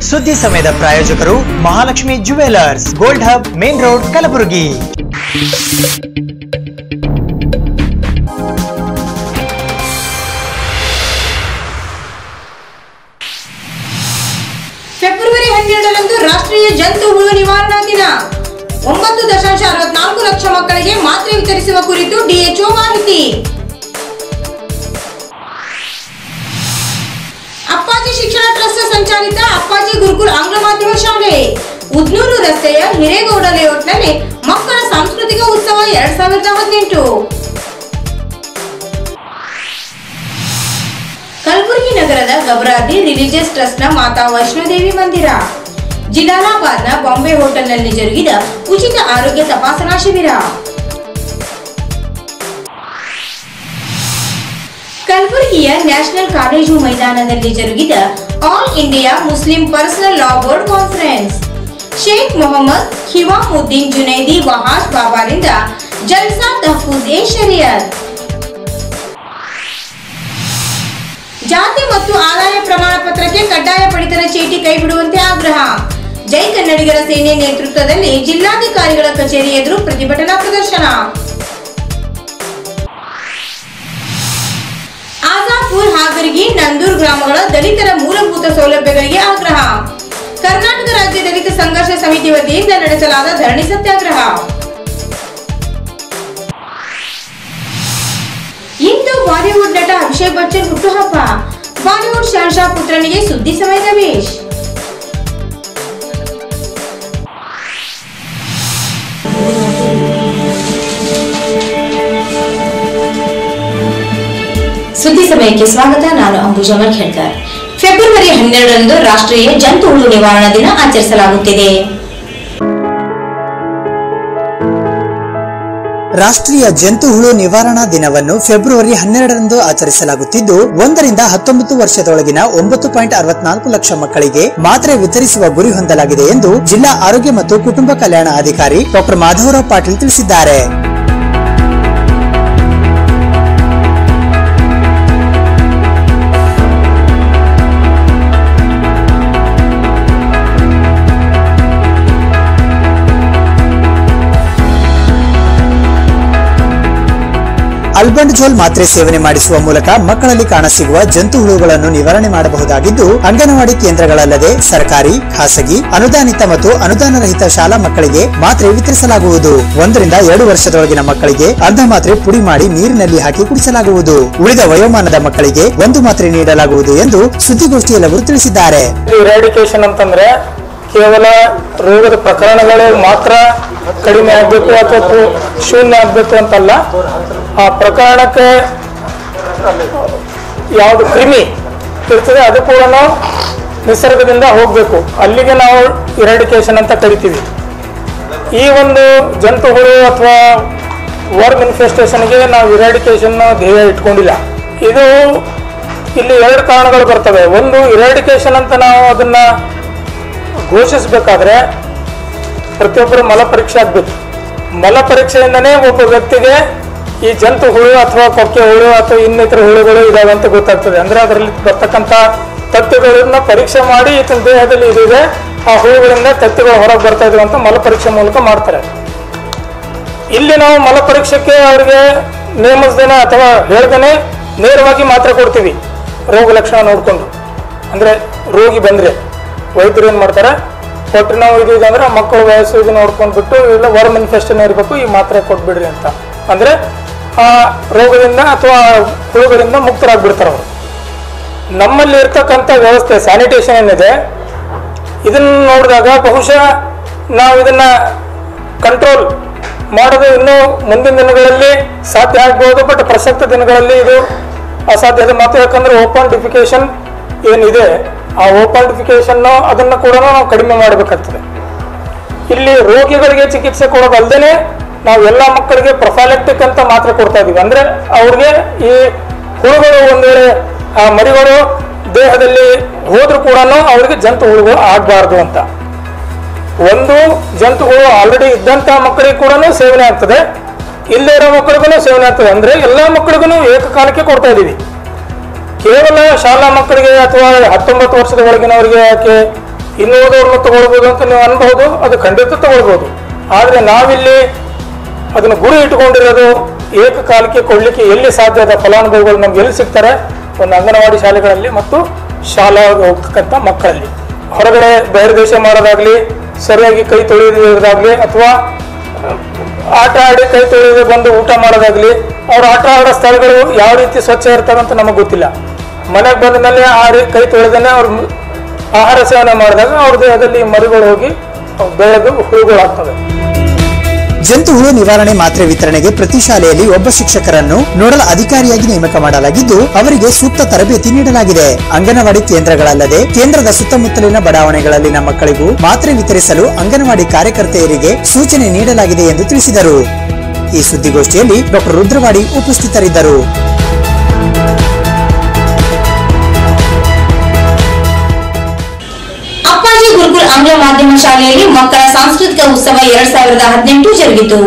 ಸುದ್ದಿ ಸಮಯದ ಪ್ರಾಯೋಜಕರು Mahalakshmi jewellers gold hub main road Kalaburagi February ಹನ್ನೆರಡರಂದು ರಾಷ್ಟ್ರೀಯ ಜಂತು ಹುಳು ನಿವಾರಣಾ ದಿನ ಒಂಬತ್ತು ದಶಾಂಶ ಅರವತ್ನಾಲ್ಕು ಲಕ್ಷ ಮಕ್ಕಳಿಗೆ ಮಾತ್ರೆ ವಿತರಿಸುವ ಕುರಿತು ಡಿಎಚ್ಒ ಮಾಹಿತಿ ಅಪ್ಪಾಜಿ ಶಿಕ್ಷಣ ಟ್ರಸ್ಟ್ ಸಂಚಾಲಿತ ಅಪ್ಪಾಜಿ ಗುರುಕುಲ್ ಆಂಗ್ಲ ಮಾಧ್ಯಮ ಶಾಲೆ ಉದ್ನೂರು ರಸ್ತೆಯ ಹಿರೇಗೌಡ ಲೇಔಟ್ನಲ್ಲಿ ಮಕ್ಕಳ ಸಾಂಸ್ಕೃತಿಕ ಉತ್ಸವ ಎರಡ್ ಸಾವಿರದ ಹದಿನೆಂಟು ಕಲಬುರಗಿ ನಗರದ ಗಬರಾದಿ ರಿಲಿಜಿಯಸ್ ಟ್ರಸ್ಟ್ನ ಮಾತಾ ವೈಷ್ಣೋದೇವಿ ಮಂದಿರ ಜಿಲಾಲಾಬಾದ್ನ ಬಾಂಬೆ ಹೋಟೆಲ್ನಲ್ಲಿ ಜರುಗಿದ ಉಚಿತ ಆರೋಗ್ಯ ತಪಾಸಣಾ ಶಿಬಿರ ಕಲಬುರಗಿಯ ನ್ಯಾಷನಲ್ ಕಾಲೇಜು ಮೈದಾನದಲ್ಲಿ ಜರುಗಿದ all India Muslim personal law board conference Sheikh Mohammed Qiwamuddin Junaidi Wahaj ಬಾಬಾರಿಂದ ಜಲ್ಸಾ ತಹಫೂಜ್ ಎ ಶರಿಯತ್ ಜಾತಿ ಮತ್ತು ಆದಾಯ ಪ್ರಮಾಣ ಪತ್ರಕ್ಕೆ ಕಡ್ಡಾಯ ಪಡಿತರ ಚೀಟಿ ಕೈಬಿಡುವಂತೆ ಆಗ್ರಹ ಜೈ ಕನ್ನಡಿಗರ ಸೇನೆ ನೇತೃತ್ವದಲ್ಲಿ ಜಿಲ್ಲಾಧಿಕಾರಿಗಳ ಕಚೇರಿ ಎದುರು ಪ್ರತಿಭಟನಾ ಪ್ರದರ್ಶನ ಆಜಾಪುರ್ ಹಾಗರ್ಗಿ ನಂದೂರ್ ಗ್ರಾಮಗಳ ದಲಿತರ ಮೂಲಭೂತ ಸೌಲಭ್ಯಗಳಿಗೆ ಆಗ್ರಹ ಕರ್ನಾಟಕ ರಾಜ್ಯ ದಲಿತ ಸಂಘರ್ಷ ಸಮಿತಿ ವತಿಯಿಂದ ನಡೆಸಲಾದ ಧರಣಿ ಸತ್ಯಾಗ್ರಹ ಇಂದು ಬಾಲಿವುಡ್ ನಟ ಅಭಿಷೇಕ್ ಬಚ್ಚನ್ ಹುಟ್ಟುಹಬ್ಬ ಬಾಲಿವುಡ್ ಶಹನ್ಶಾ ಪುತ್ರನಿಗೆ ಸುದ್ದಿ ಸಮಯದ ವೇಶ್ ಸುದ್ದಿ ಸಮಯಕ್ಕೆ ಸ್ವಾಗತ ನಾನು ಅಂಬುಜಾ ಮಲ್ಖೇಡ್ಕರ್ ಫೆಬ್ರವರಿ ಹನ್ನೆರಡರಂದು ರಾಷ್ಟ್ರೀಯ ಜಂತು ಹುಳು ನಿವಾರಣಾ ದಿನ ಆಚರಿಸಲಾಗುತ್ತಿದೆ ರಾಷ್ಟ್ರೀಯ ಜಂತು ಹುಳು ನಿವಾರಣಾ ದಿನವನ್ನು ಫೆಬ್ರವರಿ ಹನ್ನೆರಡರಂದು ಆಚರಿಸಲಾಗುತ್ತಿದ್ದು ಒಂದರಿಂದ ಹತ್ತೊಂಬತ್ತು ವರ್ಷದೊಳಗಿನ ಒಂಬತ್ತು ಪಾಯಿಂಟ್ ಅರವತ್ನಾಲ್ಕು ಲಕ್ಷ ಮಕ್ಕಳಿಗೆ ಮಾತ್ರೆ ವಿತರಿಸುವ ಗುರಿ ಹೊಂದಲಾಗಿದೆ ಎಂದು ಜಿಲ್ಲಾ ಆರೋಗ್ಯ ಮತ್ತು ಕುಟುಂಬ ಕಲ್ಯಾಣ ಅಧಿಕಾರಿ ಡಾಕ್ಟರ್ ಮಾಧವರಾವ್ ಪಾಟೀಲ್ ತಿಳಿಸಿದ್ದಾರೆ ಅಲ್ಬಂಡಜೋಲ್ ಮಾತ್ರೆ ಸೇವನೆ ಮಾಡಿಸುವ ಮೂಲಕ ಮಕ್ಕಳಲ್ಲಿ ಕಾಣಸಿಗುವ ಜಂತು ಹುಳುಗಳನ್ನು ನಿವಾರಣೆ ಮಾಡಬಹುದಾಗಿದ್ದು ಅಂಗನವಾಡಿ ಕೇಂದ್ರಗಳಲ್ಲದೆ ಸರ್ಕಾರಿ ಖಾಸಗಿ ಅನುದಾನಿತ ಮತ್ತು ಅನುದಾನ ರಹಿತ ಶಾಲಾ ಮಕ್ಕಳಿಗೆ ಮಾತ್ರೆ ವಿತರಿಸಲಾಗುವುದು ಒಂದರಿಂದ ಎರಡು ವರ್ಷದೊಳಗಿನ ಮಕ್ಕಳಿಗೆ ಅರ್ಧ ಮಾತ್ರೆ ಪುಡಿ ಮಾಡಿ ನೀರಿನಲ್ಲಿ ಹಾಕಿ ಕುಡಿಸಲಾಗುವುದು ಉಳಿದ ವಯೋಮಾನದ ಮಕ್ಕಳಿಗೆ ಒಂದು ಮಾತ್ರೆ ನೀಡಲಾಗುವುದು ಎಂದು ಸುದ್ದಿಗೋಷ್ಠಿಯಲ್ಲಿ ಅವರು ತಿಳಿಸಿದ್ದಾರೆ ಇರಾಡಿಕೇಶನ್ ಅಂತಂದ್ರೆ ಕೇವಲ ರೋಗದ ಪ್ರಕರಣಗಳು ಮಾತ್ರ ಕಡಿಮೆ ಆಗಬೇಕು ಅಥವಾ ಪು- ಶೂನ್ಯ ಆಗಬೇಕು ಅಂತಲ್ಲ ಆ ಪ್ರಕರಣಕ್ಕೆ ಯಾವುದು ಕ್ರಿಮಿ ಇರ್ತದೆ ಅದು ಕೂಡ ನಿಸರ್ಗದಿಂದ ಹೋಗಬೇಕು ಅಲ್ಲಿಗೆ ನಾವು ಇರಾಡಿಕೇಶನ್ ಅಂತ ಕರಿತೀವಿ ಈ ಒಂದು ಜಂತುಗಳು ಅಥವಾ ವರ್ಮ್ ಇನ್ಫೆಸ್ಟೇಷನ್ಗೆ ನಾವು ಇರಾಡಿಕೇಶನ್ ಧ್ಯೇಯ ಇಟ್ಕೊಂಡಿಲ್ಲ ಇದು ಇಲ್ಲಿ ಎರಡು ಕಾರಣಗಳು ಬರ್ತವೆ ಒಂದು ಇರಾಡಿಕೇಶನ್ ಅಂತ ನಾವು ಅದನ್ನ ಘೋಷಿಸಬೇಕಾದ್ರೆ ಪ್ರತಿಯೊಬ್ಬರು ಮಲ ಪರೀಕ್ಷೆ ಆಗಬೇಕು ಮಲ ಪರೀಕ್ಷೆಯಿಂದನೇ ಒಬ್ಬ ವ್ಯಕ್ತಿಗೆ ಈ ಜಂತು ಹುಳು ಅಥವಾ ಕೊಕ್ಕೆ ಹುಳು ಅಥವಾ ಇನ್ನಿತರ ಹುಳುಗಳು ಇದಾವೆ ಅಂತ ಗೊತ್ತಾಗ್ತದೆ ಅಂದ್ರೆ ಅದರಲ್ಲಿ ಬರ್ತಕ್ಕಂಥ ತತ್ವಗಳನ್ನ ಪರೀಕ್ಷೆ ಮಾಡಿ ಈತನ ದೇಹದಲ್ಲಿ ಇದಿದೆ ಆ ಹುಳುಗಳಿಂದ ತತ್ವಗಳು ಹೊರಗೆ ಬರ್ತಾ ಇದಾವೆ ಅಂತ ಮಲ ಪರೀಕ್ಷೆ ಮೂಲಕ ಮಾಡ್ತಾರೆ ಇಲ್ಲಿ ನಾವು ಮಲ ಪರೀಕ್ಷೆಗೆ ಅವರಿಗೆ ನೇಮಿಸ್ದೇನೆ ಅಥವಾ ಹೇಳ್ದೇನೆ ನೇರವಾಗಿ ಮಾತ್ರೆ ಕೊಡ್ತೀವಿ ರೋಗ ಲಕ್ಷಣ ನೋಡಿಕೊಂಡು ಅಂದರೆ ರೋಗಿ ಬಂದರೆ ವೈದ್ಯರು ಏನು ಮಾಡ್ತಾರೆ ಕೊಟ್ಟರೆ ನಾವು ಇದು ಇದೆ ಅಂದ್ರೆ ಮಕ್ಕಳ ವಯಸ್ಸು ಇದು ನೋಡ್ಕೊಂಡು ಬಿಟ್ಟು ಇಲ್ಲ ವರ್ಮ್ ಇನ್ಫೆಕ್ಷನ್ ಇರಬೇಕು ಈ ಮಾತ್ರೆ ಕೊಟ್ಬಿಡ್ರಿ ಅಂತ ಅಂದರೆ ಆ ರೋಗದಿಂದ ಅಥವಾ ಹುಳುಗಳಿಂದ ಮುಕ್ತರಾಗ್ಬಿಡ್ತಾರೆ ಅವರು ನಮ್ಮಲ್ಲಿ ಇರ್ತಕ್ಕಂಥ ವ್ಯವಸ್ಥೆ ಸ್ಯಾನಿಟೇಷನ್ ಏನಿದೆ ಇದನ್ನು ನೋಡಿದಾಗ ಬಹುಶಃ ನಾವು ಇದನ್ನ ಕಂಟ್ರೋಲ್ ಮಾಡೋದು ಇನ್ನೂ ಮುಂದಿನ ದಿನಗಳಲ್ಲಿ ಸಾಧ್ಯ ಆಗ್ಬೋದು ಬಟ್ ಪ್ರಸಕ್ತ ದಿನಗಳಲ್ಲಿ ಇದು ಅಸಾಧ್ಯದ ಮಾತು ಯಾಕಂದ್ರೆ ಓಪನ್ ಡಿಫಿಕೇಶನ್ ಏನಿದೆ ಆ ಓಪನ್ ಡಿಫಿಕೇಶನ್ ಅದನ್ನು ಕೂಡ ನಾವು ಕಡಿಮೆ ಮಾಡಬೇಕಾಗ್ತದೆ ಇಲ್ಲಿ ರೋಗಿಗಳಿಗೆ ಚಿಕಿತ್ಸೆ ಕೊಡೋದಲ್ದೇನೆ ನಾವು ಎಲ್ಲ ಮಕ್ಕಳಿಗೆ ಪ್ರೊಫೈಲೆಕ್ಟಿಕ್ ಅಂತ ಮಾತ್ರ ಕೊಡ್ತಾ ಇದೀವಿ ಅಂದ್ರೆ ಅವ್ರಿಗೆ ಈ ಹುಳುಗಳು ಒಂದ್ ವೇಳೆ ಆ ಮರಿಗಳು ದೇಹದಲ್ಲಿ ಹೋದ್ರೂ ಕೂಡ ಅವ್ರಿಗೆ ಜಂತು ಹುಳುಗಳು ಆಗಬಾರ್ದು ಅಂತ ಒಂದು ಜಂತುಗಳು ಆಲ್ರೆಡಿ ಇದ್ದಂತ ಮಕ್ಕಳಿಗೆ ಕೂಡ ಸೇವನೆ ಆಗ್ತದೆ ಇಲ್ಲದೇ ಇರೋ ಮಕ್ಕಳಿಗೂ ಸೇವನೆ ಆಗ್ತದೆ ಅಂದ್ರೆ ಎಲ್ಲ ಮಕ್ಕಳಿಗೂ ಏಕಕಾಲಕ್ಕೆ ಕೊಡ್ತಾ ಇದೀವಿ ಕೇವಲ ಶಾಲಾ ಮಕ್ಕಳಿಗೆ ಅಥವಾ ಹತ್ತೊಂಬತ್ತು ವರ್ಷದ ಒಳಗಿನವರಿಗೆ ಯಾಕೆ ಇನ್ನು ಓದೋರ್ನು ತಗೊಳ್ಬೋದು ಅಂತ ನೀವು ಅನ್ಬಹುದು ಅದು ಖಂಡಿತ ತಗೊಳ್ಬೋದು ಆದರೆ ನಾವಿಲ್ಲಿ ಅದನ್ನು ಗುರಿ ಇಟ್ಕೊಂಡಿರೋದು ಏಕಕಾಲಕ್ಕೆ ಕೊಡಲಿಕ್ಕೆ ಎಲ್ಲಿ ಸಾಧ್ಯ ಇದೆ ಫಲಾನುಭವಿಗಳು ನಮ್ಗೆ ಎಲ್ಲಿ ಸಿಗ್ತಾರೆ ಒಂದು ಅಂಗನವಾಡಿ ಶಾಲೆಗಳಲ್ಲಿ ಮತ್ತು ಶಾಲಾಗೆ ಹೋಗ್ತಕ್ಕಂಥ ಮಕ್ಕಳಲ್ಲಿ ಹೊರಗಡೆ ಬಹಿರ್ದೇಶ ಮಾಡೋದಾಗ್ಲಿ ಸರಿಯಾಗಿ ಕೈ ತೊಳೆಯೋದಾಗ್ಲಿ ಅಥವಾ ಆಟ ಆಡಿ ಕೈ ತೊಳೆದು ಬಂದು ಊಟ ಮಾಡೋದಾಗ್ಲಿ ಅವ್ರು ಆಟ ಆಡೋ ಸ್ಥಳಗಳು ಯಾವ ರೀತಿ ಸ್ವಚ್ಛ ಇರ್ತವೆ ಅಂತ ನಮಗೆ ಗೊತ್ತಿಲ್ಲ ಮನೆಗೆ ಬಂದ ಮೇಲೆ ಆ ರೀ ಕೈ ತೊಳೆದೇ ಅವ್ರು ಆಹಾರ ಸೇವನೆ ಮಾಡಿದಾಗ ಅವ್ರ ದೇಹದಲ್ಲಿ ಮರಿಗಳು ಹೋಗಿ ಅವು ಬೆಳೆದು ಹುಳುಗಳಾಗ್ತವೆ ಜಂತು ಹುಳು ನಿವಾರಣೆ ಮಾತ್ರೆ ವಿತರಣೆಗೆ ಪ್ರತಿ ಶಾಲೆಯಲ್ಲಿ ಒಬ್ಬ ಶಿಕ್ಷಕರನ್ನು ನೋಡಲ್ ಅಧಿಕಾರಿಯಾಗಿ ನೇಮಕ ಮಾಡಲಾಗಿದ್ದು ಅವರಿಗೆ ಸೂಕ್ತ ತರಬೇತಿ ನೀಡಲಾಗಿದೆ ಅಂಗನವಾಡಿ ಕೇಂದ್ರಗಳಲ್ಲದೆ ಕೇಂದ್ರದ ಸುತ್ತಮುತ್ತಲಿನ ಬಡಾವಣೆಗಳಲ್ಲಿನ ಮಕ್ಕಳಿಗೂ ಮಾತ್ರೆ ವಿತರಿಸಲು ಅಂಗನವಾಡಿ ಕಾರ್ಯಕರ್ತೆಯರಿಗೆ ಸೂಚನೆ ನೀಡಲಾಗಿದೆ ಎಂದು ತಿಳಿಸಿದರು ಈ ಸುದ್ದಿಗೋಷ್ಠಿಯಲ್ಲಿ ಡಾಕ್ಟರ್ ರುದ್ರವಾಡಿ ಉಪಸ್ಥಿತರಿದ್ದರು ಅಪ್ಪಾಜಿ ಗುರುಕುಲ್ ಆಂಗ್ಲ ಮಾಧ್ಯಮ ಶಾಲೆಯಲ್ಲಿ ಮಕ್ಕಳ ಸಾಂಸ್ಕೃತಿಕ ಉತ್ಸವ ಎರಡ್ ಸಾವಿರದ ಹದಿನೆಂಟು ಜರುಗಿತು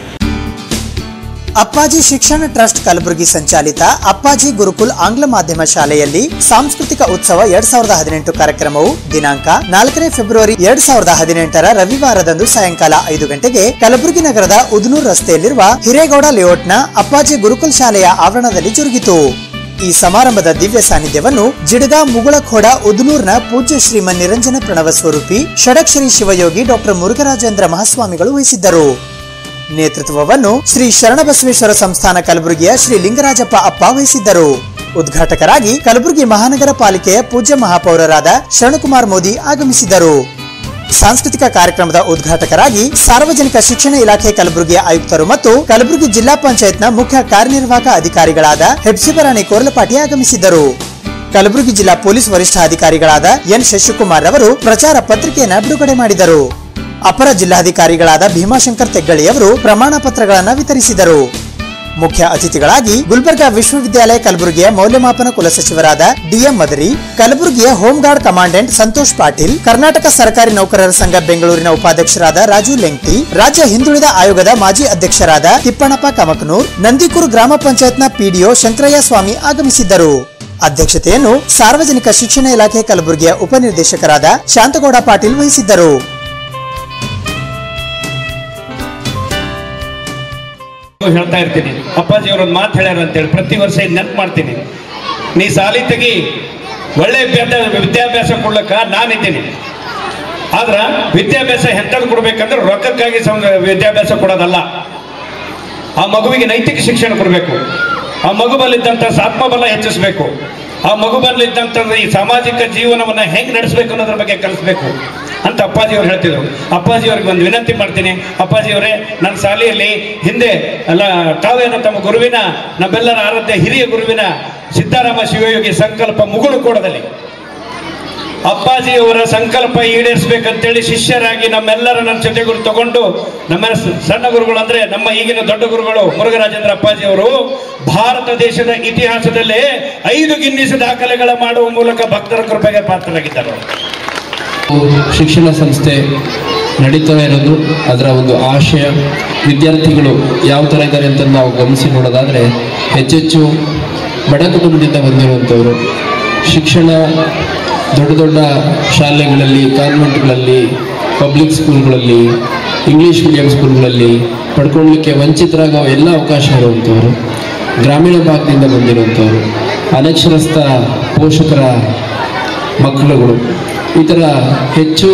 ಅಪ್ಪಾಜಿ ಶಿಕ್ಷಣ ಟ್ರಸ್ಟ್ ಕಲಬುರಗಿ ಸಂಚಾಲಿತ ಅಪ್ಪಾಜಿ ಗುರುಕುಲ್ ಆಂಗ್ಲ ಮಾಧ್ಯಮ ಶಾಲೆಯಲ್ಲಿ ಸಾಂಸ್ಕೃತಿಕ ಉತ್ಸವ ಎರಡ್ ಸಾವಿರದ ಹದಿನೆಂಟು ಕಾರ್ಯಕ್ರಮವು ದಿನಾಂಕ ನಾಲ್ಕನೇ ಫೆಬ್ರವರಿ ಎರಡ್ ಸಾವಿರದ ಹದಿನೆಂಟರ ರವಿವಾರದಂದು ಸಾಯಂಕಾಲ ಐದು ಗಂಟೆಗೆ ಕಲಬುರಗಿ ನಗರದ ಉದನೂರ್ ರಸ್ತೆಯಲ್ಲಿರುವ ಹಿರೇಗೌಡ ಲೇಔಟ್ನ ಅಪ್ಪಾಜಿ ಗುರುಕುಲ್ ಶಾಲೆಯ ಆವರಣದಲ್ಲಿ ಜರುಗಿತು ಈ ಸಮಾರಂಭದ ದಿವ್ಯ ಸಾನ್ನಿಧ್ಯವನ್ನು ಜಿಡಗಾ ಮುಗುಳಖೋಡ ಉದನೂರ್ನ ಪೂಜ್ಯ ಶ್ರೀಮನ್ ನಿರಂಜನ ಪ್ರಣವ ಸ್ವರೂಪಿ ಷಡಕ್ಷರಿ ಶಿವಯೋಗಿ ಡಾಕ್ಟರ್ ಮುರುಘರಾಜೇಂದ್ರ ಮಹಾಸ್ವಾಮಿಗಳು ವಹಿಸಿದ್ದರು ನೇತೃತ್ವವನ್ನು ಶ್ರೀ ಶರಣಬಸವೇಶ್ವರ ಸಂಸ್ಥಾನ ಕಲಬುರಗಿಯ ಶ್ರೀ ಲಿಂಗರಾಜಪ್ಪ ಅಪ್ಪ ವಹಿಸಿದ್ದರು ಉದ್ಘಾಟಕರಾಗಿ ಕಲಬುರಗಿ ಮಹಾನಗರ ಪಾಲಿಕೆಯ ಪೂಜ್ಯ ಮಹಾಪೌರರಾದ ಶರಣಕುಮಾರ್ ಮೋದಿ ಆಗಮಿಸಿದರು ಸಾಂಸ್ಕೃತಿಕ ಕಾರ್ಯಕ್ರಮದ ಉದ್ಘಾಟಕರಾಗಿ ಸಾರ್ವಜನಿಕ ಶಿಕ್ಷಣ ಇಲಾಖೆ ಕಲಬುರಗಿಯ ಆಯುಕ್ತರು ಮತ್ತು ಕಲಬುರಗಿ ಜಿಲ್ಲಾ ಪಂಚಾಯತ್ನ ಮುಖ್ಯ ಕಾರ್ಯನಿರ್ವಾಹಕ ಅಧಿಕಾರಿಗಳಾದ ಹೆಪ್ಸಿಬರಾಣಿ ಕೋರ್ಲಪಾಟಿ ಆಗಮಿಸಿದ್ದರು ಕಲಬುರಗಿ ಜಿಲ್ಲಾ ಪೊಲೀಸ್ ವರಿಷ್ಠಾಧಿಕಾರಿಗಳಾದ ಎನ್ ಶಶಿಕುಮಾರ್ ಅವರು ಪ್ರಚಾರ ಪತ್ರಿಕೆಯನ್ನ ಬಿಡುಗಡೆ ಮಾಡಿದರು ಅಪರ ಜಿಲ್ಲಾಧಿಕಾರಿಗಳಾದ ಭೀಮಾಶಂಕರ್ ತೆಗ್ಗಳಿಯವರು ಪ್ರಮಾಣ ಪತ್ರಗಳನ್ನು ವಿತರಿಸಿದರು ಮುಖ್ಯ ಅತಿಥಿಗಳಾಗಿ ಗುಲ್ಬರ್ಗಾ ವಿಶ್ವವಿದ್ಯಾಲಯ ಕಲಬುರಗಿಯ ಮೌಲ್ಯಮಾಪನ ಕುಲಸಚಿವರಾದ ಡಿಎಂ ಮದರಿ ಕಲಬುರಗಿಯ home guard commandant Santosh Patil Karnataka ಸರ್ಕಾರಿ ನೌಕರರ ಸಂಘ ಬೆಂಗಳೂರಿನ ಉಪಾಧ್ಯಕ್ಷರಾದ ರಾಜು ಲೆಂಗ್ಟಿ ರಾಜ್ಯ ಹಿಂದುಳಿದ ಆಯೋಗದ ಮಾಜಿ ಅಧ್ಯಕ್ಷರಾದ ತಿಪ್ಪಣಪ್ಪ ಕಮಕನೂರ್ ನಂದಿಕೂರು ಗ್ರಾಮ ಪಂಚಾಯತ್ನ ಪಿಡಿಒ ಶಂಕರಯ್ಯ ಸ್ವಾಮಿ ಆಗಮಿಸಿದ್ದರು ಅಧ್ಯಕ್ಷತೆಯನ್ನು ಸಾರ್ವಜನಿಕ ಶಿಕ್ಷಣ ಇಲಾಖೆ ಕಲಬುರಗಿಯ ಉಪನಿರ್ದೇಶಕರಾದ ಶಾಂತಗೌಡ ಪಾಟೀಲ್ ವಹಿಸಿದ್ದರು ಹೇಳ್ತಾ ಇರ್ತೀನಿ ಅಪ್ಪಾಜಿ ಅವ್ರ ಒಂದು ಮಾತು ಹೇಳ್ಯಾರ ಅಂತೇಳಿ ಪ್ರತಿ ವರ್ಷ ಇದು ನೆನಪು ಮಾಡ್ತೀನಿ ನೀ ಸಾಲಿ ತೆಗಿ ಒಳ್ಳೆ ವಿದ್ಯಾಭ್ಯಾಸ ವಿದ್ಯಾಭ್ಯಾಸ ಕೊಡ್ಲಕ್ಕ ನಾನಿದ್ದೀನಿ ಆದ್ರ ವಿದ್ಯಾಭ್ಯಾಸ ಎಂಥದ್ದು ಕೊಡ್ಬೇಕಂದ್ರೆ ರೊಕ್ಕಕ್ಕಾಗಿ ಸಂ- ವಿದ್ಯಾಭ್ಯಾಸ ಕೊಡೋದಲ್ಲ ಆ ಮಗುವಿಗೆ ನೈತಿಕ ಶಿಕ್ಷಣ ಕೊಡಬೇಕು ಆ ಮಗುವಲ್ಲಿದ್ದಂಥ ಆತ್ಮಬಲ ಹೆಚ್ಚಿಸಬೇಕು ಆ ಮಗುವಲ್ಲಿದ್ದಂಥ ಈ ಸಾಮಾಜಿಕ ಜೀವನವನ್ನ ಹೆಂಗ್ ನಡೆಸಬೇಕು ಅನ್ನೋದ್ರ ಬಗ್ಗೆ ಕಲಿಸ್ಬೇಕು ಅಂತ ಅಪ್ಪಾಜಿ ಅವ್ರು ಹೇಳ್ತಿದ್ರು ಅಪ್ಪಾಜಿ ಅವ್ರಿಗೆ ಒಂದು ವಿನಂತಿ ಮಾಡ್ತೀನಿ ಅಪ್ಪಾಜಿ ಅವರೇ ನನ್ನ ಶಾಲೆಯಲ್ಲಿ ಹಿಂದೆ ಅಲ್ಲ ತಾವೇನೋ ತಮ್ಮ ಗುರುವಿನ ನಮ್ಮೆಲ್ಲರ ಆರಾಧ್ಯ ಹಿರಿಯ ಗುರುವಿನ ಸಿದ್ದಾರಾಮ ಶಿವಯೋಗಿ ಸಂಕಲ್ಪ ಮುಗುಳು ಕೂಡದಲ್ಲಿ ಅಪ್ಪಾಜಿಯವರ ಸಂಕಲ್ಪ ಈಡೇರಿಸಬೇಕಂತೇಳಿ ಶಿಷ್ಯರಾಗಿ ನಮ್ಮೆಲ್ಲರ ನನ್ನ ಜೊತೆಗಳು ತಗೊಂಡು ನಮ್ಮ ಸ- ಸಣ್ಣ ಗುರುಗಳು ಅಂದ್ರೆ ನಮ್ಮ ಈಗಿನ ದೊಡ್ಡ ಗುರುಗಳು ಮುರುಘರಾಜೇಂದ್ರ ಅಪ್ಪಾಜಿ ಅವರು ಭಾರತ ದೇಶದ ಇತಿಹಾಸದಲ್ಲೇ ಐದು ಗಿನ್ನಿಸ್ ದಾಖಲೆಗಳ ಮಾಡುವ ಮೂಲಕ ಭಕ್ತರ ಕೃಪೆಗೆ ಪಾತ್ರರಾಗಿದ್ದಾರೆ ಶಿಕ್ಷಣ ಸಂಸ್ಥೆ ನಡೀತಾ ಇರೋದು ಅದರ ಒಂದು ಆಶಯ ವಿದ್ಯಾರ್ಥಿಗಳು ಯಾವ ಥರ ಇದ್ದಾರೆ ಅಂತ ನಾವು ಗಮನಿಸಿ ನೋಡೋದಾದರೆ ಹೆಚ್ಚೆಚ್ಚು ಬಡ ಕುಟುಂಬದಿಂದ ಬಂದಿರುವಂಥವರು ಶಿಕ್ಷಣ ದೊಡ್ಡ ದೊಡ್ಡ ಶಾಲೆಗಳಲ್ಲಿ ಕಾನ್ವೆಂಟ್ಗಳಲ್ಲಿ ಪಬ್ಲಿಕ್ ಸ್ಕೂಲ್ಗಳಲ್ಲಿ ಇಂಗ್ಲೀಷ್ ಮೀಡಿಯಂ ಸ್ಕೂಲ್ಗಳಲ್ಲಿ ಪಡ್ಕೊಳ್ಳಲಿಕ್ಕೆ ವಂಚಿತರಾಗೋ ಎಲ್ಲ ಅವಕಾಶ ಇರುವಂಥವ್ರು ಗ್ರಾಮೀಣ ಭಾಗದಿಂದ ಬಂದಿರುವಂಥವ್ರು ಅನಕ್ಷರಸ್ಥ ಪೋಷಕರ ಮಕ್ಕಳುಗಳು ಈ ಥರ ಹೆಚ್ಚು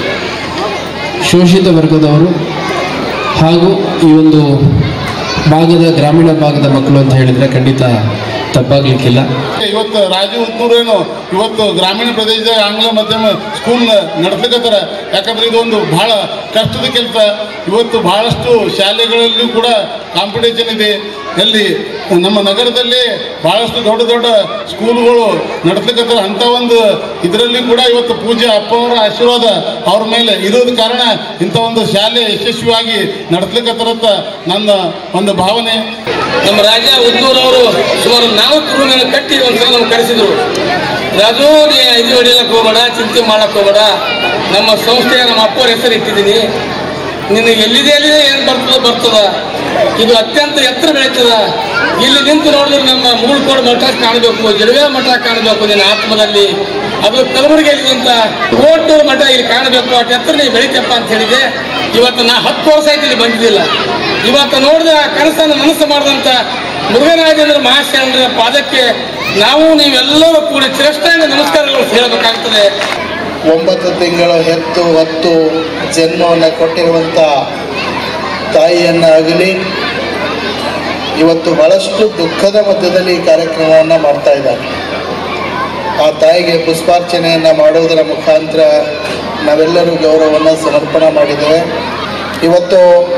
ಶೋಷಿತ ವರ್ಗದವರು ಹಾಗೂ ಈ ಒಂದು ಭಾಗದ ಗ್ರಾಮೀಣ ಭಾಗದ ಮಕ್ಕಳು ಅಂತ ಹೇಳಿದರೆ ಖಂಡಿತ ತಪ್ಪಾಗ್ಲಿಕ್ಕಿಲ್ಲ ಇವತ್ತು ರಾಜೀವ್ ಉತ್ನೂರೇನು ಇವತ್ತು ಗ್ರಾಮೀಣ ಪ್ರದೇಶದ ಆಂಗ್ಲ ಮಾಧ್ಯಮ ಸ್ಕೂಲ್ ನಡೆಸ್ಲಿಕ್ಕತ್ತಾರ ಯಾಕಂದ್ರೆ ಇದೊಂದು ಬಹಳ ಕಷ್ಟದ ಕೆಲಸ ಇವತ್ತು ಬಹಳಷ್ಟು ಶಾಲೆಗಳಲ್ಲೂ ಕೂಡ ಕಾಂಪಿಟೇಷನ್ ಇದೆ ಎಲ್ಲಿ ನಮ್ಮ ನಗರದಲ್ಲಿ ಬಹಳಷ್ಟು ದೊಡ್ಡ ದೊಡ್ಡ ಸ್ಕೂಲ್ಗಳು ನಡೆಸ್ಲಿಕ್ಕತ್ತಾರ ಅಂಥ ಒಂದು ಇದರಲ್ಲಿ ಕೂಡ ಇವತ್ತು ಪೂಜೆ ಅಪ್ಪವರ ಆಶೀರ್ವಾದ ಅವ್ರ ಮೇಲೆ ಇರೋದ ಕಾರಣ ಇಂಥ ಒಂದು ಶಾಲೆ ಯಶಸ್ವಿಯಾಗಿ ನಡೆಸ್ಲಿಕ್ಕತ್ತಾರಂತ ನನ್ನ ಒಂದು ಭಾವನೆ ನಮ್ಮ ರಾಜ ಉದ್ದೂರ್ ಅವರು ಸುಮಾರು ನಾಲ್ಕು ರೂಮಿನ ಕಟ್ಟಿ ಒಂದ್ಸಲ ನಮ್ಗೆ ಕರೆಸಿದ್ರು ರಾಜು ನೀ ಇದು ಹೊಡಿಯಕ್ಕೆ ಹೋಗಬೇಡ ಚಿಂತೆ ಮಾಡಕ್ಕೆ ಹೋಗಬೇಡ ನಮ್ಮ ಸಂಸ್ಥೆಯ ನಮ್ಮ ಅಪ್ಪವ್ರ ಹೆಸರು ಇಟ್ಟಿದ್ದೀನಿ ನಿನಗೆ ಎಲ್ಲಿದೆ ಎಲ್ಲಿದೆ ಏನು ಬರ್ತದ ಬರ್ತದ ಇದು ಅತ್ಯಂತ ಎತ್ತರ ಬೆಳೀತದ ಇಲ್ಲಿ ನಿಂತು ನೋಡಿದ್ರೆ ನಮ್ಮ ಮೂಳ್ಕೋಡು ಮಠ ಕಾಣಬೇಕು ಜಡವೆ ಮಠ ಕಾಣಬೇಕು ನಿನ್ನ ಆತ್ಮದಲ್ಲಿ ಅದು ಕಲಬುರಗಿಯಲ್ಲಿದ್ದಂಥ ಕೋಟೂರು ಮಠ ಇಲ್ಲಿ ಕಾಣಬೇಕು ಅಟ್ ಎತ್ತರ ನೀವು ಬೆಳಿತಪ್ಪ ಅಂತ ಹೇಳಿದೆ ಇವತ್ತು ನಾ ಹತ್ತು ವರ್ಷ ಆಯ್ತು ಇಲ್ಲಿ ಬಂದಿದ್ದಿಲ್ಲ ಇವತ್ತು ನೋಡಿದ ಆ ಕನಸನ್ನು ಮನಸ್ಸು ಮಾಡಿದಂಥ ಮುರುಘರಾಜೇಂದ್ರ ಮಹಾಶಯನ ಪಾದಕ್ಕೆ ನಾವು ನೀವೆಲ್ಲರೂ ಕೂಡ ಶ್ರೇಷ್ಠ ನಮಸ್ಕಾರಗಳು ಹೇಳಬೇಕಾಗ್ತದೆ ಒಂಬತ್ತು ತಿಂಗಳು ಹೆತ್ತು ಹೊತ್ತು ಜನ್ಮವನ್ನು ಕೊಟ್ಟಿರುವಂಥ ತಾಯಿಯನ್ನಾಗಲಿ ಇವತ್ತು ಬಹಳಷ್ಟು ದುಃಖದ ಮಧ್ಯದಲ್ಲಿ ಈ ಕಾರ್ಯಕ್ರಮವನ್ನು ಮಾಡ್ತಾ ಇದ್ದಾರೆ ಆ ತಾಯಿಗೆ ಪುಷ್ಪಾರ್ಚನೆಯನ್ನು ಮಾಡುವುದರ ಮುಖಾಂತರ ನಾವೆಲ್ಲರೂ ಗೌರವವನ್ನು ಸಮರ್ಪಣೆ ಮಾಡಿದ್ದೇವೆ ಇವತ್ತು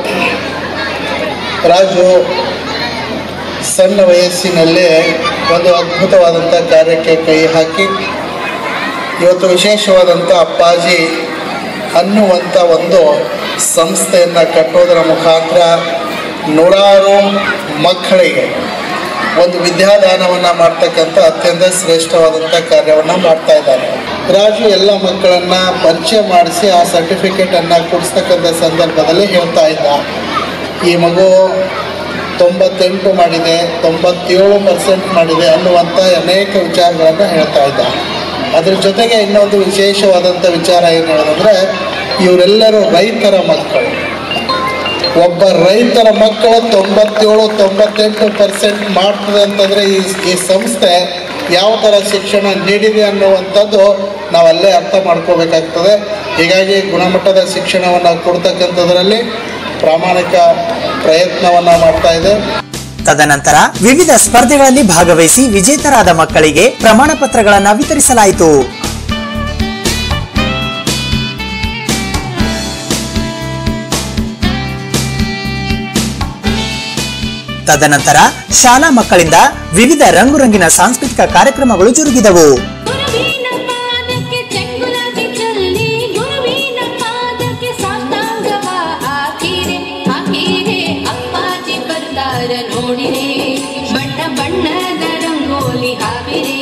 ರಾಜು ಸಣ್ಣ ವಯಸ್ಸಿನಲ್ಲೇ ಒಂದು ಅದ್ಭುತವಾದಂಥ ಕಾರ್ಯಕ್ಕೆ ಕೈ ಹಾಕಿ ಇವತ್ತು ವಿಶೇಷವಾದಂಥ ಅಪ್ಪಾಜಿ ಅನ್ನುವಂಥ ಒಂದು ಸಂಸ್ಥೆಯನ್ನು ಕಟ್ಟೋದರ ಮುಖಾಂತರ ನೂರಾರು ಮಕ್ಕಳಿಗೆ ಒಂದು ವಿದ್ಯಾದಾನವನ್ನು ಮಾಡ್ತಕ್ಕಂಥ ಅತ್ಯಂತ ಶ್ರೇಷ್ಠವಾದಂಥ ಕಾರ್ಯವನ್ನು ಮಾಡ್ತಾ ಇದ್ದಾರೆ ರಾಜು ಎಲ್ಲ ಮಕ್ಕಳನ್ನು ಪರಿಚಯ ಮಾಡಿಸಿ ಆ ಸರ್ಟಿಫಿಕೇಟನ್ನು ಕೊಡಿಸ್ತಕ್ಕಂಥ ಸಂದರ್ಭದಲ್ಲಿ ಹೇಳ್ತಾ ಇದ್ದ ಈ ಮಗು ತೊಂಬತ್ತೆಂಟು ಮಾಡಿದೆ ತೊಂಬತ್ತೇಳು ಪರ್ಸೆಂಟ್ ಮಾಡಿದೆ ಅನ್ನುವಂಥ ಅನೇಕ ವಿಚಾರಗಳನ್ನು ಹೇಳ್ತಾ ಇದ್ದ ಅದ್ರ ಜೊತೆಗೆ ಇನ್ನೊಂದು ವಿಶೇಷವಾದಂಥ ವಿಚಾರ ಏನು ಹೇಳೋದಂದ್ರೆ ಇವರೆಲ್ಲರೂ ರೈತರ ಮಕ್ಕಳು ಒಬ್ಬ ರೈತರ ಮಕ್ಕಳು ತೊಂಬತ್ತೇಳು ತೊಂಬತ್ತೆಂಟು ಪರ್ಸೆಂಟ್ ಮಾಡ್ತದೆ ಅಂತಂದರೆ ಈ ಈ ಸಂಸ್ಥೆ ಯಾವ ಥರ ಶಿಕ್ಷಣ ನೀಡಿದೆ ಅನ್ನುವಂಥದ್ದು ನಾವಲ್ಲೇ ಅರ್ಥ ಮಾಡ್ಕೋಬೇಕಾಗ್ತದೆ ಹೀಗಾಗಿ ಗುಣಮಟ್ಟದ ಶಿಕ್ಷಣವನ್ನು ಕೊಡ್ತಕ್ಕಂಥದ್ರಲ್ಲಿ ಪ್ರಾಮಾಣಿಕ ಪ್ರಯತ್ನವನ್ನು ಮಾಡ್ತಾ ಇದೆ ತದನಂತರ ವಿವಿಧ ಸ್ಪರ್ಧೆಗಳಲ್ಲಿ ಭಾಗವಹಿಸಿ ವಿಜೇತರಾದ ಮಕ್ಕಳಿಗೆ ಪ್ರಮಾಣ ಪತ್ರಗಳನ್ನು ವಿತರಿಸಲಾಯಿತು ತದನಂತರ ಶಾಲಾ ಮಕ್ಕಳಿಂದ ವಿವಿಧ ರಂಗುರಂಗಿನ ಸಾಂಸ್ಕೃತಿಕ ಕಾರ್ಯಕ್ರಮಗಳು ಜರುಗಿದವು ಗುರುವಿನ ಪಾದಕ್ಕೆ ಚೆಂಗುಲಾಗಿ ಚೆಲ್ಲಿ ಗುರುವಿನ ಪಾದಕ್ಕೆ ಸಾಷ್ಟಾಂಗವ ಹಾಕಿರೆ ಹಾಕಿರೆ ಅಪ್ಪಾಜಿ ಬರ್ತಾರ ನೋಡಿರೆ ಬಣ್ಣ ಬಣ್ಣದ ರಂಗೋಲಿ ಹಾವಿರೆ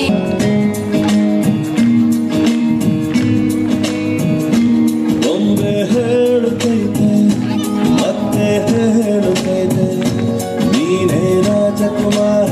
ಒಮ್ಮೆ ಹೇಳುತ್ತೈತೆ ಮತ್ತೆ ಹೇಳುತ್ತೈತೆ ನೀನೇ ರಾಜಕುಮಾರ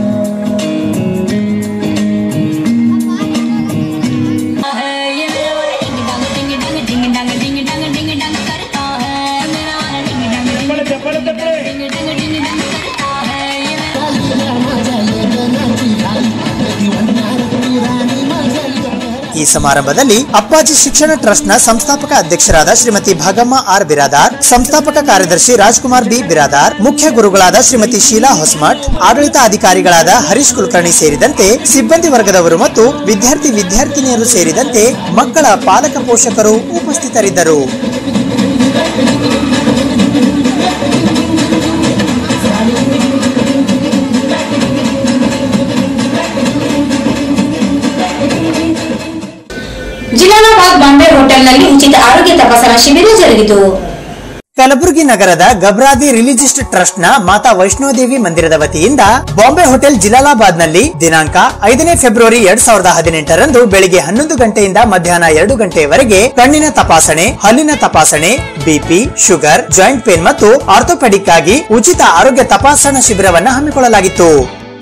ಈ ಸಮಾರಂಭದಲ್ಲಿ ಅಪ್ಪಾಜಿ ಶಿಕ್ಷಣ ಟ್ರಸ್ಟ್ನ ಸಂಸ್ಥಾಪಕ ಅಧ್ಯಕ್ಷರಾದ ಶ್ರೀಮತಿ ಭಾಗಮ್ಮ ಆರ್ ಬಿರಾದಾರ್ ಸಂಸ್ಥಾಪಕ ಕಾರ್ಯದರ್ಶಿ ರಾಜ್ಕುಮಾರ್ ಬಿ ಬಿರಾದಾರ್ ಮುಖ್ಯ ಗುರುಗಳಾದ ಶ್ರೀಮತಿ ಶೀಲಾ ಹೊಸ್ಮಠ್ ಆಡಳಿತ ಅಧಿಕಾರಿಗಳಾದ ಹರೀಶ್ ಕುಲಕರ್ಣಿ ಸೇರಿದಂತೆ ಸಿಬ್ಬಂದಿ ವರ್ಗದವರು ಮತ್ತು ವಿದ್ಯಾರ್ಥಿ ವಿದ್ಯಾರ್ಥಿನಿಯರು ಸೇರಿದಂತೆ ಮಕ್ಕಳ ಪಾಲಕ ಪೋಷಕರು ಉಪಸ್ಥಿತರಿದ್ದರು ಜಿಲಾಲಾಬಾದ್ ಬಾಂಬೆ ಹೋಟೆಲ್ನಲ್ಲಿ ಉಚಿತ ಆರೋಗ್ಯ ತಪಾಸಣಾ ಶಿಬಿರ ಜರುಗಿತು ಕಲಬುರಗಿ ನಗರದ ಗಬ್ರಾದಿ ರಿಲಿಜಿಸ್ಟ್ ಟ್ರಸ್ಟ್ನ ಮಾತಾ ವೈಷ್ಣೋದೇವಿ ಮಂದಿರದ ವತಿಯಿಂದ ಬಾಂಬೆ ಹೋಟೆಲ್ ಜಿಲಾಲಾಬಾದ್ನಲ್ಲಿ ದಿನಾಂಕ ಐದನೇ ಫೆಬ್ರವರಿ ಎರಡ್ ಸಾವಿರದ ಹದಿನೆಂಟರಂದು ಬೆಳಿಗ್ಗೆ ಹನ್ನೊಂದು ಗಂಟೆಯಿಂದ ಮಧ್ಯಾಹ್ನ ಎರಡು ಗಂಟೆಯವರೆಗೆ ಕಣ್ಣಿನ ತಪಾಸಣೆ ಹಲ್ಲಿನ ತಪಾಸಣೆ ಬಿಪಿ ಶುಗರ್ ಜಾಯಿಂಟ್ ಪೇನ್ ಮತ್ತು ಆರ್ಥೋಪೆಡಿಕ್ ಆಗಿ ಉಚಿತ ಆರೋಗ್ಯ ತಪಾಸಣಾ ಶಿಬಿರವನ್ನು ಹಮ್ಮಿಕೊಳ್ಳಲಾಗಿತ್ತು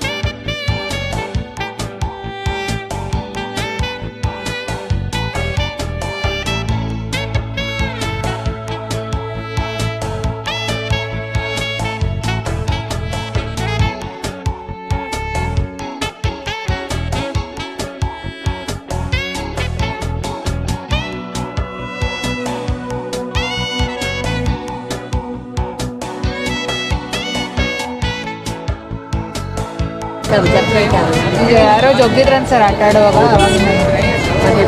ಯಾರೋ ಜೊಗ್ಗಿದ್ರಂತ ಸರ್ ಆಟ ಆಡುವಾಗ ಅದೇ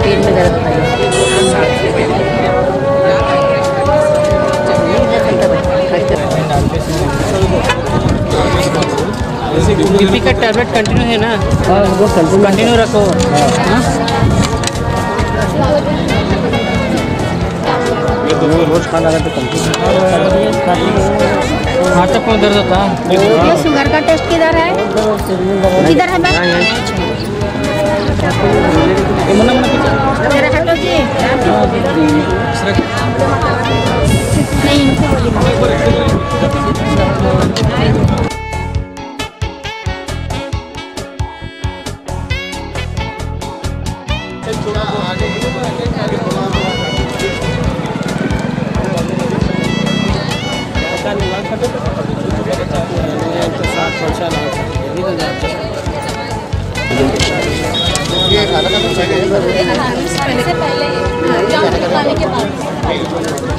बीपी का टैबलेट कंटिन्यू है ना कंटिन्यू रखो हाँ? रोज खाना रहता हाथ तक दर्द होता ये शुगर का टेस्ट किधर है किधर है बैग जरा हटो जी नहीं इनको बोलिए से पहले जामुन खाने के बाद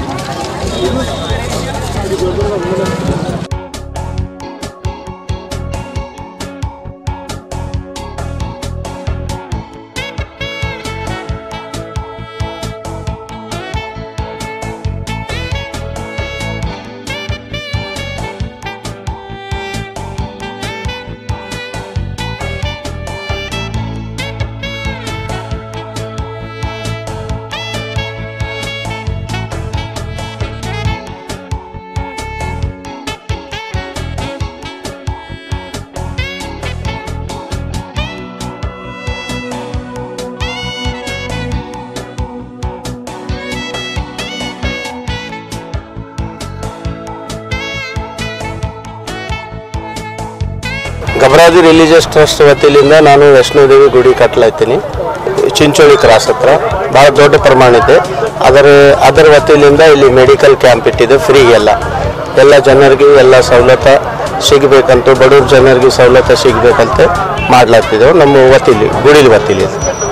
ಗಬರಾದಿ ರಿಲಿಜಿಯಸ್ ಟ್ರಸ್ಟ್ ವತಿಯಿಂದ ನಾನು ವೈಷ್ಣೋದೇವಿ ಗುಡಿ ಕಟ್ಲಾಯ್ತೀನಿ ಚಿಂಚೋಳಿ ಕ್ರಾಸ್ ಹತ್ರ ಭಾಳ ದೊಡ್ಡ ಪ್ರಮಾಣ ಇದೆ ಅದರ ಅದರ ವತಿಯಿಂದ ಇಲ್ಲಿ ಮೆಡಿಕಲ್ ಕ್ಯಾಂಪ್ ಇಟ್ಟಿದೆ ಫ್ರೀ ಎಲ್ಲ ಎಲ್ಲ ಜನರಿಗೆ ಎಲ್ಲ ಸವಲತ್ತು ಸಿಗಬೇಕಂತ ಬಡವ್ರ ಜನರಿಗೆ ಸವಲತ್ತು ಸಿಗಬೇಕಂತ ಮಾಡ್ಲಾಗ್ತಿದ್ದೇವೆ ನಮ್ಮ ವತಿಲಿ ಗುಡಿಲಿ ವತಿಲಿ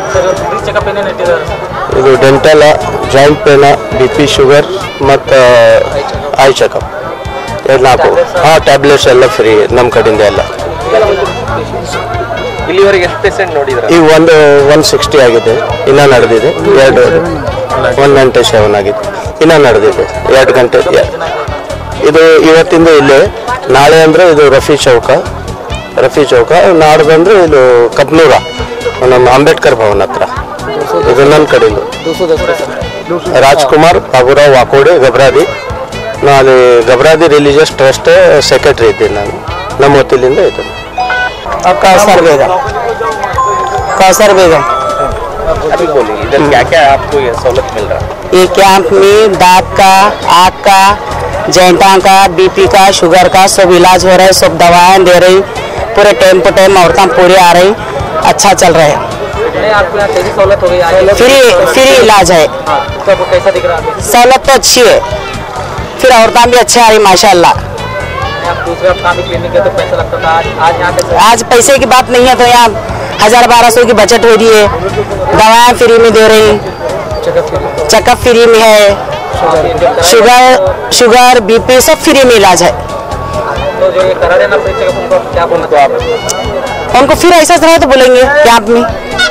ಇದು dental joint pain B P sugar ಮತ್ತು ಐ ಚೆಕಪ್ ಎರಡು ನಾಲ್ಕು ಹಾಂ ಟ್ಯಾಬ್ಲೆಟ್ಸ್ ಎಲ್ಲ ಫ್ರೀ ನಮ್ಮ ಕಡೆಯಿಂದ ಎಲ್ಲ ಇಲ್ಲಿವರೆಗೆ ಎಷ್ಟು ಪೇಷಂಟ್ ನೋಡಿದ್ರ ಈಗ ಒಂದು ಒನ್ ಸಿಕ್ಸ್ಟಿ ಆಗಿದೆ ಇನ್ನೂ ನಡೆದಿದೆ ಎರಡು ಒನ್ ನೈಂಟಿ ಸೆವೆನ್ ಆಗಿದೆ ಇನ್ನೂ ನಡೆದಿದೆ ಎರಡು ಗಂಟೆ ಎ- ಇದು ಇವತ್ತಿಂದ ಇಲ್ಲೇ ನಾಳೆ ಅಂದರೆ ಇದು ರಫಿ ಚೌಕ ರಫಿ ಚೌಕ ನಾಡ್ದಂದ್ರೆ ಇದು ಕಬ್ನೂರ ನಮ್ಮ ಅಂಬೇಡ್ಕರ್ ಭವನ್ ಹತ್ರ ಇದು ನನ್ನ ಕಡೆಯಿಂದ ರಾಜ್ಕುಮಾರ್ ಬಾಬುರಾವ್ ವಾಕೋಡೆ ಗಬ್ರಾದಿ ನಾನು ಗಬ್ರಾದಿ ರಿಲಿಜಿಯಸ್ ಟ್ರಸ್ಟ್ ಸೆಕ್ರೆಟರಿ ಇದ್ದೀನಿ ನಾನು ನಮ್ಮ ವತಿಲಿಂದ ಇದ್ದೀನಿ कौसर बेगम कौसर बेगम अभी बोलिए इधर क्या क्या आपको ये सहूलत मिल रहा है ये कैंप में दांत का आँख का जैंटा का बीपी का शुगर का सब इलाज हो रहा है सब दवाएं दे रही पूरे टाइम टू टाइम औरतें पूरी आ रही अच्छा चल रहा है नहीं आपको यहाँ कैसी सहूलत हो गई आज फ्री फ्री इलाज है हाँ, तो आपको कैसा दिख रहा है अभी? सहूलत तो अच्छी है फिर औरतें भी अच्छी आ रही माशाल्लाह आप दूसरे आप काफी क्लिनिक गए तो पैसा लगता था आज आज यहाँ पे आज पैसे की बात नहीं है तो यहाँ हजार बारह सौ की बचत हो रही है दवाएं फ्री में दे रही चेकअप फ्री में है शुगर शुगर बीपी सब फ्री में इलाज है तो जो ये करा देना फ्री चेकअप उनको क्या बोलना तो आप उनको फिर ऐसा रहे तो बोलेंगे कैंप में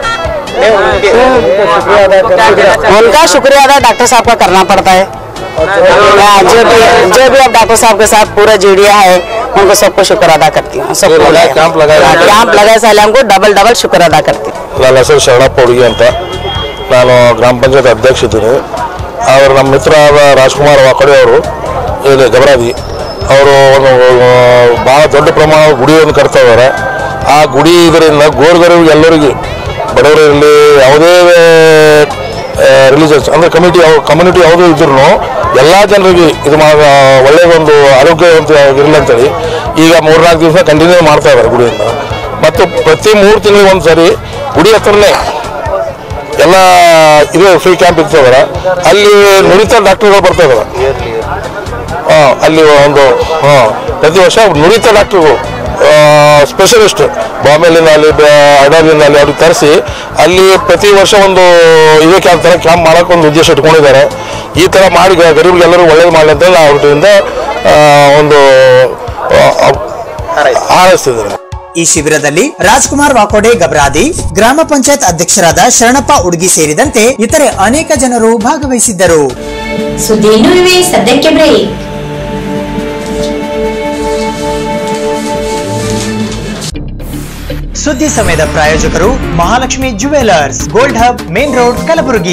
उनका शुक्रिया अदा डॉक्टर साहब का करना पड़ता है हाँ, जो भी जो भी अब डॉक्टर साहब के साथ पूरा जुड़िया है उनको सबको शुक्र अदा करती हूँ सबको लगाया, कैंप लगाया। हाँ, कैंप लगाए साले हमको डबल डबल शुक्र अदा करती हूँ ನನ್ನ ಹೆಸರು ಶರಣಪ್ಪ ಹುಡುಗಿ ಅಂತ ನಾನು ಗ್ರಾಮ ಪಂಚಾಯತ್ ಅಧ್ಯಕ್ಷ ಇದ್ದೀನಿ ಅವರು ನಮ್ಮ ಮಿತ್ರ ಆದ ರಾಜ್ಕುಮಾರ್ ವಾಕಡೆ ಅವರು ಇಲ್ಲಿ ಗಬರಾದಿ ಅವರು ಒಂದು ಭಾಳ ದೊಡ್ಡ ಪ್ರಮಾಣದ ಗುಡಿಯನ್ನು ಕಟ್ತಾ ಇದ್ದಾರೆ ಆ ಗುಡಿ ಇದರಿಂದ ಗೋರ್ಗರಿಗೆ ಎಲ್ಲರಿಗೂ ಬಡವರಿರಲಿ ಯಾವುದೇ ರಿಲಿಜನ್ಸ್ ಅಂದರೆ ಕಮಿಟಿ ಕಮ್ಯುನಿಟಿ ಯಾವುದೇ ಇದ್ರೂ ಎಲ್ಲ ಜನರಿಗೆ ಇದು ಮಾ ಒಳ್ಳೆಯ ಒಂದು ಆರೋಗ್ಯವಂತ ಇರಲಿ ಅಂತೇಳಿ ಈಗ ಮೂರ್ನಾಲ್ಕು ದಿವಸ ಕಂಟಿನ್ಯೂ ಮಾಡ್ತಾ ಇದ್ದಾರೆ ಗುಡಿಯಿಂದ ಮತ್ತು ಪ್ರತಿ ಮೂರು ತಿಂಗಳಿಗೆ ಒಂದು ಸರಿ ಗುಡಿ ಹತ್ರನೇ ಎಲ್ಲ ಇದು ಫ್ರೀ ಕ್ಯಾಂಪ್ ಇರ್ತದಲ್ಲ ಅಲ್ಲಿ ನುರಿತ ಡಾಕ್ಟರ್ಗಳು ಬರ್ತಾ ಇದಾರೆ ಹಾಂ ಅಲ್ಲಿ ಒಂದು ಹಾಂ ಪ್ರತಿ ವರ್ಷ ನುರಿತ ಡಾಕ್ಟರ್ಗಳು ಸ್ಪೆಷಲಿಸ್ಟ್ ಬಾಂಬೆಲಿಂದ ಅಲ್ಲಿ ಅಡಾಲಿಂದ ಅಲ್ಲಿ ಅವ್ರಿಗೆ ತರಿಸಿ ಅಲ್ಲಿ ಪ್ರತಿ ವರ್ಷ ಒಂದು ಇದೇ ಕ್ಯಾಂಪ್ ಥರ ಕ್ಯಾಂಪ್ ಮಾಡೋಕೆ ಒಂದು ಉದ್ದೇಶ ಇಟ್ಕೊಂಡಿದ್ದಾರೆ ಈ ಥರ ಮಾಡಿ ಗ- ಗರೀಬ್ರಿಗೆಲ್ಲರೂ ಒಳ್ಳೇದು ಮಾಡಲಿ ಅಂತೇಳಿ ನಾವು ಅವ್ರಿಂದ ಆ, ಒಂದು ಆ, ಹಾರೈಸ್ತಿದ್ದಾರೆ ಈ ಶಿಬಿರದಲ್ಲಿ ರಾಜ್ಕುಮಾರ್ ವಾಕೋಡೆ ಗಬ್ರಾದಿ ಗ್ರಾಮ ಪಂಚಾಯತ್ ಅಧ್ಯಕ್ಷರಾದ ಶರಣಪ್ಪ ಉಡ್ಗಿ ಸೇರಿದಂತೆ ಇತರೆ ಅನೇಕ ಜನರು ಭಾಗವಹಿಸಿದ್ದರು ಸುದ್ದಿ ಇನ್ನೂ ಇವೆ ಸದ್ಯಕ್ಕೆ ಬ್ರೇಕ್ ಸುದ್ದಿ ಸಮಯದ ಪ್ರಾಯೋಜಕರು Mahalakshmi jewellers gold hub main road Kalaburagi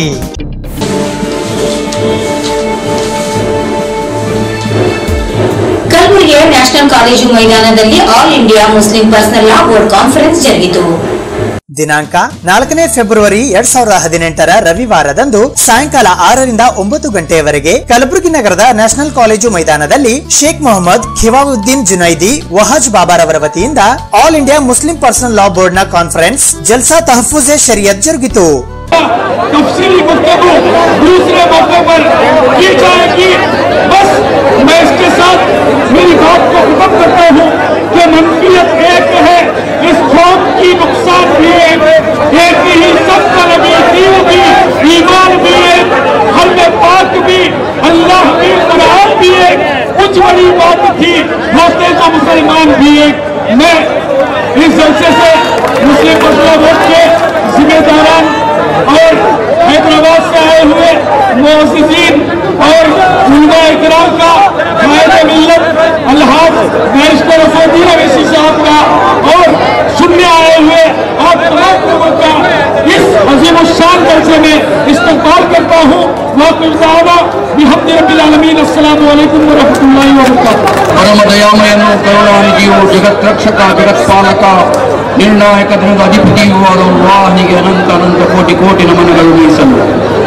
ಕಲಬುರಗಿಯ ನ್ಯಾಷನಲ್ ಕಾಲೇಜು ಮೈದಾನದಲ್ಲಿ all India Muslim personal law board conference ಜರುಗಿತು ದಿನಾಂಕ ನಾಲ್ಕನೇ ಫೆಬ್ರವರಿ ಎರಡ್ ಸಾವಿರದ ಹದಿನೆಂಟರ ರವಿವಾರದಂದು ಸಾಯಂಕಾಲ ಆರರಿಂದ ಒಂಬತ್ತು ಗಂಟೆಯವರೆಗೆ ಕಲಬುರಗಿ ನಗರದ ನ್ಯಾಷನಲ್ ಕಾಲೇಜು ಮೈದಾನದಲ್ಲಿ ಶೇಖ್ ಮೊಹಮ್ಮದ್ ಖಿವಾವುದ್ದೀನ್ ಜುನೈದಿ ವಹಾಜ್ ಬಾಬಾರವರ ವತಿಯಿಂದ all India Muslim personal law board ನ ಕಾನ್ಫರೆನ್ಸ್ ಜಲ್ಸಾ ತಹಫುಜೆ ಶರಿಯತ್ ಜರುಗಿತು तफसीली गुफ्तगू दूसरे मौके पर की जाएगी बस मैं इसके साथ मेरी बात को खत्म करता हूँ कि मनफियत एक है इस कौम की नुकसान भी एक एक ही सबका नबी दीन भी ईमान भी एक हल्ले पाक भी अल्लाह भी कुरान भी एक कुछ बड़ी बात थी होते तो मुसलमान भी एक मैं इस जलसे से मुस्लिम मसला वोट के जिम्मेदारान और हैदराबाद से आए हुए मोहसिन और उलमा इकराम का कायद मिल्लत अल्लाह बैरिस्टर असदीन अवैसी साहब का और सुनने आए हुए आप तमाम लोगों का इस अजीम शान जलसे में इस्तेमाल करता हूँ वाकुलदावा बिहम्द रब्बिल आलमीन अस्सलाम वालेकुम व रहमतुल्लाहि व बरकातुहू ಪರಮ ದಯಾಮಯನು ಕರುಣಾನಿಧಿಯು ಜಗತ್ ರಕ್ಷಕ ಜಗತ್ಪಾಲಕ ನಿರ್ಣಾಯಕ ದಿನದ ಅಧಿಪತಿಯೂ ಆದ ವಾಹನಿಗೆ ಅನಂತ ಅನಂತ ಕೋಟಿ ಕೋಟಿ ನಮನಗಳು ಮೀಸಲು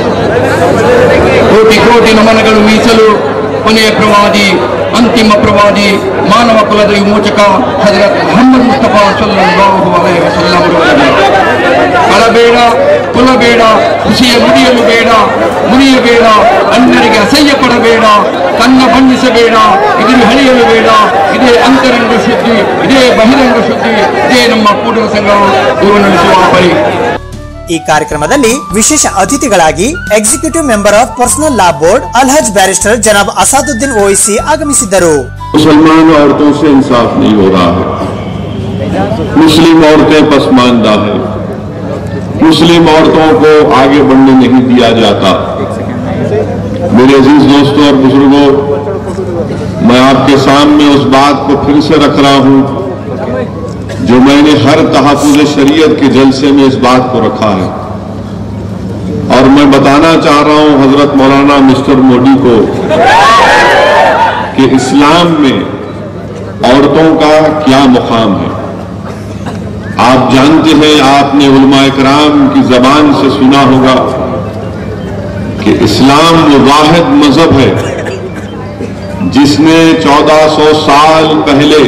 ಕೋಟಿ ಕೋಟಿ ನಮನಗಳು ಮೀಸಲು ಕೊನೆಯ ಪ್ರವಾದಿ ಅಂತಿಮ ಪ್ರವಾದಿ ಮಾನವ ಕುಲದ ವಿಮೋಚಕ ಹಜರತ್ ಮೊಹಮ್ಮದ್ ಮುಸ್ತಫಾ ಸಲ್ಲಲ್ಲಾಹು ಅಲೈಹಿ ವಸಲ್ಲಂ ರವರಿಗೆ ಕಳಬೇಡ ಕುಲಬೇಡ ಖುಷಿಯ ಮುಡಿಯಲು ಬೇಡ ಮುನಿಯಬೇಡ ಅನ್ಯರಿಗೆ ಅಸಹ್ಯ ಪಡಬೇಡ ಕನ್ನ ಬಣ್ಣಿಸಬೇಡ ಇದಿರು ಹಳೆಯಲು ಬೇಡ ಇದೇ ಅಂತರಂಗ ಶುದ್ಧಿ ಇದೇ ಬಹಿರಂಗ ಶುದ್ಧಿ ಇದೇ ನಮ್ಮ ಕೂಟದ ಸಂಘವು ಇವು ನಡೆಸುವ ಬಳಿ ಈ ಕಾರ್ಯಕ್ರಮದಲ್ಲಿ ವಿಶೇಷ ಅತಿಥಿಗಳಾಗಿ executive member of personal law board ಅಲ್ಹಜ್ ಬ್ಯಾರಿಸ್ಟರ್ ಜನಾಬ್ ಅಸಾದುದ್ದೀನ್ ಓವೈಸಿ ಆಗಮಿಸಿದ್ದರು मुसलमान औरतों से इंसाफ नहीं हो रहा है मुस्लिम औरतें पसमानदा है मुस्लिम औरतों को आगे बढ़ने नहीं दिया जाता मेरे अजीज दोस्तों और बुजुर्गों मैं आपके सामने उस बात को फिर से रख रहा हूं जो मैंने हर तहफुज शरीयत के जलसे में इस बात को रखा है और मैं बताना चाह रहा हूं हजरत मौलाना मिस्टर मोदी को कि इस्लाम में औरतों का क्या मुकाम है आप जानते हैं आपने उलमा इकराम की जबान से सुना होगा कि इस्लाम वो वाहिद मजहब है जिसने 1400 साल पहले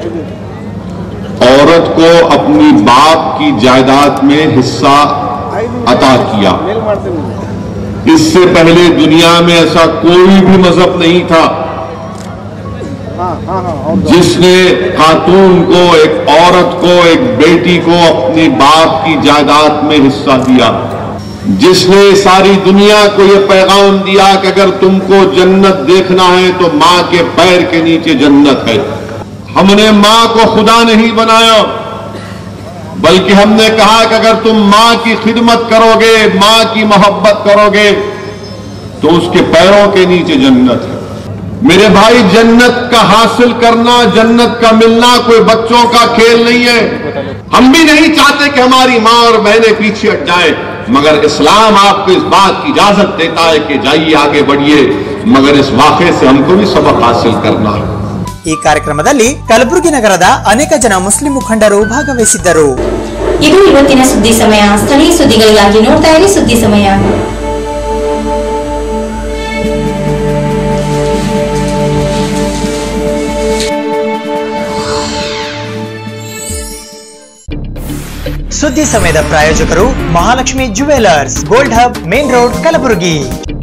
औरत को अपनी बाप की जायदाद में हिस्सा अता किया इससे पहले दुनिया में ऐसा कोई भी मजहब नहीं था जिसने खातून को एक औरत को एक बेटी को अपनी बाप की जायदाद में हिस्सा दिया जिसने सारी दुनिया को यह पैगाम दिया कि अगर तुमको जन्नत देखना है तो मां के पैर के नीचे जन्नत है हमने मां को खुदा नहीं बनाया बल्कि हमने कहा कि अगर तुम मां की खिदमत करोगे मां की मोहब्बत करोगे तो उसके पैरों के नीचे जन्नत है मेरे भाई जन्नत का हासिल करना जन्नत का मिलना कोई बच्चों का खेल नहीं है हम भी नहीं चाहते कि हमारी मां और बहनें पीछे हट जाए मगर इस्लाम आपको इस बात की इजाजत देता है कि जाइए आगे बढ़िए मगर इस वाक़े से हमको भी सबक हासिल करना है ಈ ಕಾರ್ಯಕ್ರಮದಲ್ಲಿ ಕಲಬುರಗಿ ನಗರದ ಅನೇಕ ಜನ ಮುಸ್ಲಿಂ ಮುಖಂಡರು ಭಾಗವಹಿಸಿದ್ದರು ಇದು ಇವತ್ತಿನ ಸುದ್ದಿ ಸಮಯ ಸ್ಥಳೀಯ ಸುದ್ದಿಗಳಿಗಾಗಿ ನೋಡ್ತಾ ಇರಿ ಸುದ್ದಿ ಸಮಯ ಸುದ್ದಿ ಸಮಯದ ಪ್ರಾಯೋಜಕರು Mahalakshmi jewellers gold hub main road Kalaburagi